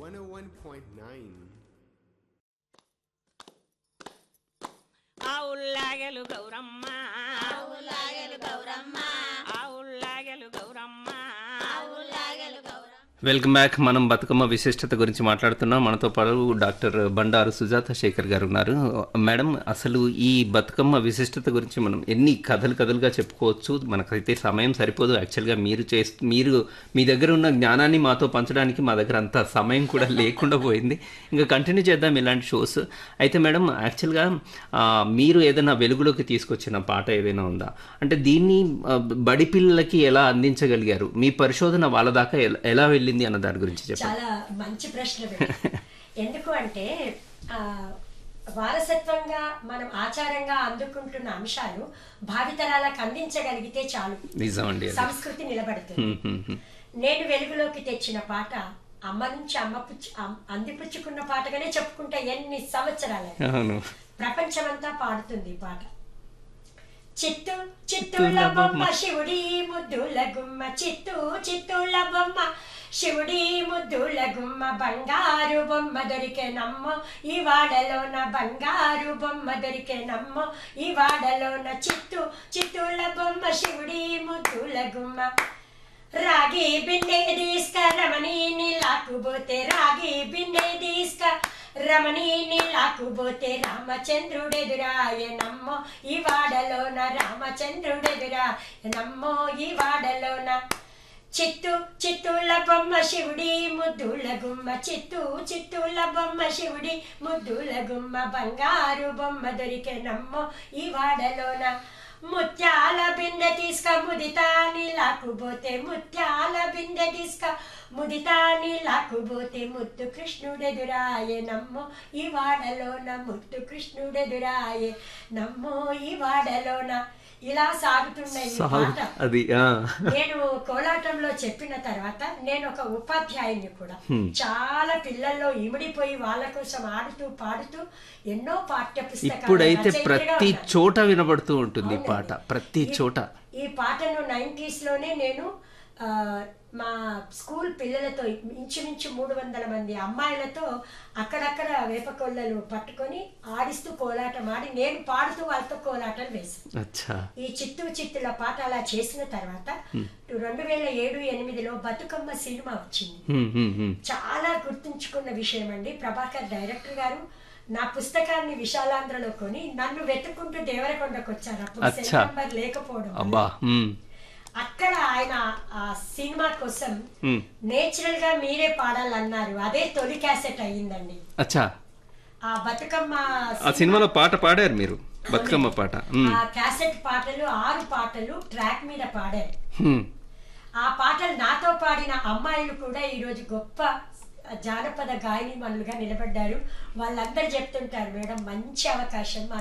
101.9. ఆవుల్లాగెలు గౌరమ్మ ఆవులాగెలు గౌరమ్మ ఆవుల్లాగెలు గౌరమ్మ ఆవులాగెలు గౌరమ్మ వెల్కమ్ బ్యాక్ మనం బతుకమ్మ విశిష్టత గురించి మాట్లాడుతున్నాం మనతో పాటు డాక్టర్ బండారు సుజాత శేఖర్ గారు ఉన్నారు మేడం అసలు ఈ బతుకమ్మ విశిష్టత గురించి మనం ఎన్ని కథలు కథలుగా చెప్పుకోవచ్చు మనకైతే సమయం సరిపోదు యాక్చువల్గా మీరు చే మీరు మీ దగ్గర ఉన్న జ్ఞానాన్ని మాతో పంచడానికి మా దగ్గర అంత సమయం కూడా లేకుండా పోయింది ఇంకా కంటిన్యూ చేద్దాం ఇలాంటి షోస్ అయితే మేడం యాక్చువల్గా ఆ, మీరు ఏదైనా వెలుగులోకి తీసుకొచ్చిన పాట ఏదైనా ఉందా అంటే దీన్ని ఆ, బడి పిల్లలకి ఎలా అందించగలిగారు మీ పరిశోధన వాళ్ళ దాకా ఎలా- ఎలా వెళ్ళింది అన్న దాని గురించి చెప్పండి చాలా మంచి ప్రశ్న వేడి. ఎందుకు అంటే ఆ, వారసత్వంగా మనం ఆచారంగా అందుకుంటున్న అంశాలు భావితరాలకు అందించగలిగితే చాలు నిజం అండి అది సంస్కృతి నిలబడుతుంది హ్మ్, హ్మ్, హ్మ్. నేను వెలుగులోకి తెచ్చిన పాట అమ్మ నుంచి అమ్మ పుచ్చు అమ్- అందిపుచ్చుకున్న పాటగానే చెప్పుకుంటే ఎన్ని సంవత్సరాలు అవును ప్రపంచమంతా పాడుతుంది ఈ పాట చిత్తు చిత్తుల బొమ్మ శివుడి ముద్దుల గుమ్మ చిత్తు చిత్తుల బొమ్మ శివుడి ముద్దుల గుమ్మ బంగారు బొమ్మ దొరికే నమ్మో ఈ వాడలోన బంగారు బొమ్మ దొరికే నమ్మో ఈ వాడలోన చిత్తు చిత్తుల బొమ్మ శివుడి ముద్దుల గుమ్మ రాగి బిందె తీసుక రమణి నీలాకుపోతే రాగి బిందె తీసుక రమణి నీలాకుపోతే రామచంద్రుడెదురాయ నమ్మో ఈ వాడలోన రామచంద్రుడెదురాయ నమ్మో ఈ వాడలోన చిత్తు చిత్తుల బొమ్మ శివుడి ముద్దుల గుమ్మ చిత్తు చిత్తుల బొమ్మ శివుడి ముద్దుల గుమ్మ బంగారు బొమ్మ దొరికే నమ్మో ఈ వాడలోన ముత్యాల బిందె తీసుక ముదితా నీలాకుపోతే ముత్యాల బిందె తీసుక ముదితా నీలాకుపోతే ముత్తు కృష్ణుడెదురాయే నమ్మో ఈ వాడలోన ముత్తు కృష్ణుడెదురాయే నమ్మో ఈ వాడలోన ఇలా సాగుతున్న ఈ సాగు పాట అది ఆ. నేను కోలాటంలో చెప్పిన తర్వాత నేను ఒక ఉపాధ్యాయుని కూడా చాలా పిల్లల్లో ఇమిడిపోయి వాళ్ళ కోసం ఆడుతూ పాడుతూ ఎన్నో పాఠ్య పుస్తకాలు ఇప్పుడైతే రచయితగా ప్రతి ఉన్నాను. చోట వినబడుతూ ఉంటుంది ఈ అవునండి. పాట ప్రతి ఈ- చోట ఈ పాటను నైంటీస్ లోనే నేను ఆ, మా స్కూల్ పిల్లలతో ఇంచుమించు మూడు వందల మంది అమ్మాయిలతో అక్కడక్కడ వేపకొల్లలు పట్టుకొని ఆడిస్తూ కోలాటం ఆడి నేను పాడుతూ వాళ్ళతో కోలాటం వేశాను అచ్చా ఈ చిత్తు చిత్తుల పాట అలా చేసిన తర్వాత రెండు వేల ఏడు ఎనిమిదిలో బతుకమ్మ సినిమా వచ్చింది హ్మ్, హ్మ్, హ్మ్. చాలా గుర్తుంచుకున్న విషయం అండి ప్రభాకర్ డైరెక్టర్ గారు నా పుస్తకాన్ని విశాలాంధ్రలో కొని నన్ను వెతుక్కుంటూ దేవరకొండకు వచ్చారు అప్పుడు సెల్ అచ్చా. నంబర్ లేకపోవడం వల్ల. అబ్బా హ్మ్, అక్కడ ఆయన ఆ సినిమా కోసం హ్మ్. నేచురల్ గా మీరే పాడాలన్నారు అదే తొలి క్యాసెట్ అయ్యిందండి అచ్చా ఆ బతుకమ్మ ఆ సినిమాలో పాట పాడారు మీరు బతుకమ్మ పాట హ్మ్, ఆ క్యాసెట్ పాటలు ఆరు పాటలు ట్రాక్ మీద పాడారు హ్మ్. ఆ పాటలు నాతో పాడిన అమ్మాయిలు కూడా ఈరోజు గొప్ప జానపద గాయని మనులుగా నిలబడ్డారు వాళ్ళందరూ చెప్తుంటారు మేడం మంచి అవకాశం మా